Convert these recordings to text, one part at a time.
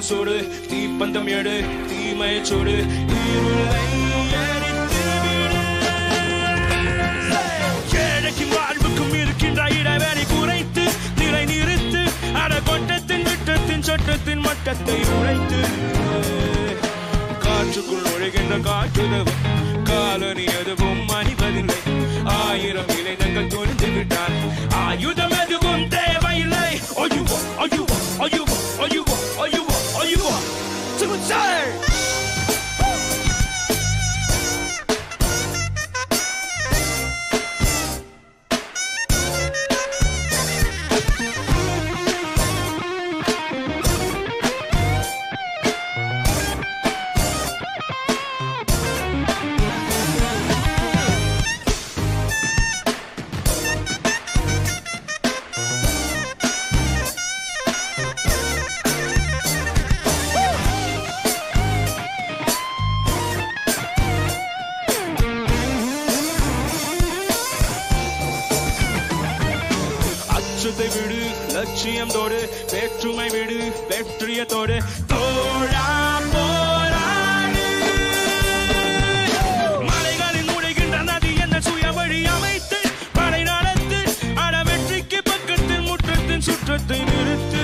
சூடு தீப்பந்தம் எடு தீமை சூடு இருளை எரித்து விடு. ஏழைக்கும் வாழ்வுக்கும் இருக்கின்ற இடைவெளி குறைத்து நிலை நிறுத்து அட கொட்டத்தின் விட்டத்தின் சட்டத்தின் மட்டத்தை உழைத்து காற்றுக்குள் நுழைகின்ற காற்றுதவும் காலனி எதுவும் அணிவதில்லை ஆயிரம் இளைஞர்கள் துணிந்து விட்டார் ஆயுதம் எதுவும் தேவையில்லை ஐயுவோ ஐயுவோ ஐயுவோ ஐயுவோ ஐயுவோ ஐயுவோ சுமுச்சார் அச்சத்தை விடு லட்சியம் தோடு வேற்றுமை விடு வெற்றியத்தோடு தோழா போராடு மலைகளில் நுழைகின்ற நதி என்ன சுய வழி அமைத்து படை நடத்து அட வெற்றிக்கு பக்கத்தில் முற்றத்தின் சுற்றத்தை நிறுத்து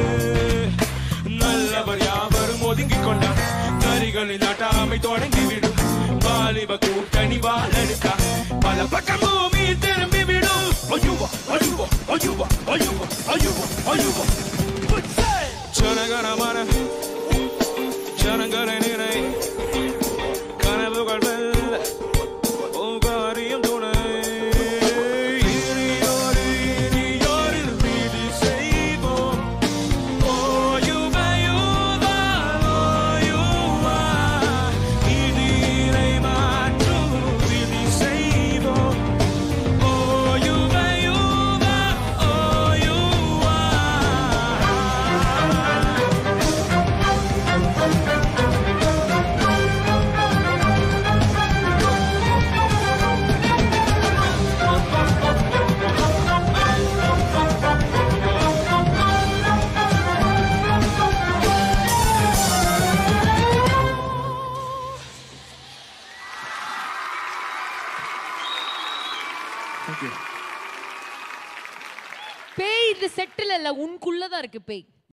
நல்லவர் யாவரும் ஒதுங்கிக் கொண்டார் கரிகளின் நாட்டாமை தொடங்கிவிடும் வாலிப கூட்டணி வாழெடுக்கா பல பக்கம் பூமி திரும்பி விடும் ஐயுவா ஐயுவா ஐயுவா ஐயுவா ஐயுவா ஐயுவா ஜனகணமன ஜனங்களை நிறை கனவுகள் வெல்ல உகாரியம் துணை இனியோடு இனியோடு வீதி செய்வோம் ஓயுவையுவா ஓயுவா இதீரை மாற்றும் விதி செய்வோம் ஓயுவையுவா ஓயுவா பேய் இந்த செட்டில் இல்ல உனக்குள்ளதான் இருக்கு பேய்